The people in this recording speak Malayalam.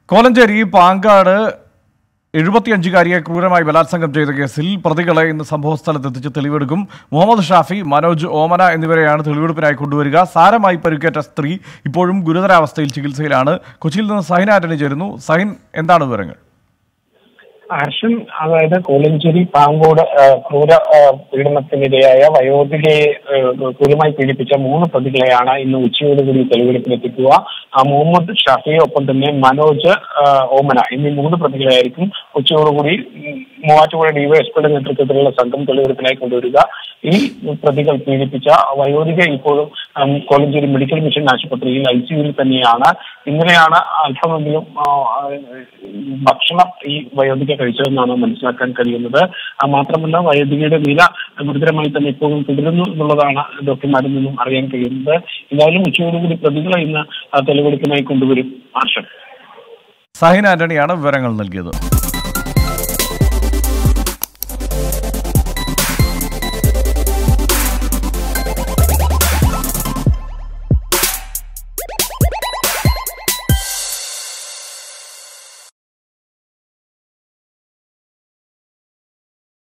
കോലഞ്ചേരി പാങ്കാട് എഴുപത്തിയഞ്ചുകാരിയെ ക്രൂരമായി ബലാത്സംഗം ചെയ്ത കേസിൽ പ്രതികളെ ഇന്ന് സംഭവസ്ഥലത്ത് എത്തിച്ച് തെളിവെടുക്കും മുഹമ്മദ് ഷാഫി മനോജ് ഓമന എന്നിവരെയാണ് തെളിവെടുപ്പിനായി കൊണ്ടുവരിക സാരമായി പരിക്കേറ്റ സ്ത്രീ ഇപ്പോഴും ഗുരുതരാവസ്ഥയിൽ ചികിത്സയിലാണ് കൊച്ചിയിൽ നിന്ന് സഹിൻ ആന്റണി ചേരുന്നു സഹിൻ എന്താണ് വിവരങ്ങൾ ഹർഷൻ അതായത് കോലഞ്ചേരി പാങ്കോട് ആ, ക്രൂര ആ, പീഡനത്തിനിരയായ വയോധികയെ ആ, ക്രൂരമായി പീഡിപ്പിച്ച മൂന്ന് പ്രതികളെയാണ് ഇന്ന് ഉച്ചയോടുകൂടി തെളിവെടുപ്പിലെത്തിക്കുക ആ, മുഹമ്മദ് ഷഫി ഒപ്പം തന്നെ മനോജ് ആ, ഓമന എന്നീ മൂന്ന് പ്രതികളെയായിരിക്കും ഉച്ചയോടുകൂടി ഉം, മൂവാറ്റുപുഴ ഡിവൈഎസ്പിയുടെ നേതൃത്വത്തിലുള്ള സംഘം തെളിവെടുപ്പിനായി കൊണ്ടുവരിക ഈ പ്രതികൾ പീഡിപ്പിച്ച വയോധിക ഇപ്പോഴും ഉം, കോലഞ്ചേരി മെഡിക്കൽ മിഷൻ ആശുപത്രിയിൽ ഐ സിയുവിൽ തന്നെയാണ് ഇന്നലെയാണ് അല്പമെങ്കിലും ആ, ആ, ഭക്ഷണം ഈ വയോധിക കഴിച്ചതെന്നാണ് മനസ്സിലാക്കാൻ കഴിയുന്നത് ആ, മാത്രമല്ല വയോധികയുടെ നില ഗുരുതരമായി തന്നെ ഇപ്പോഴും തുടരുന്നു എന്നുള്ളതാണ് ഡോക്ടർമാരിൽ നിന്നും അറിയാൻ കഴിയുന്നത് എന്തായാലും ഉച്ചയോടുകൂടി പ്രതികളെ ഇന്ന് ആ, തെളിവെടുപ്പിനായി കൊണ്ടുവരും ആർഷൻ സഹിൻ ആന്റണിയാണ് വിവരങ്ങൾ നൽകിയത്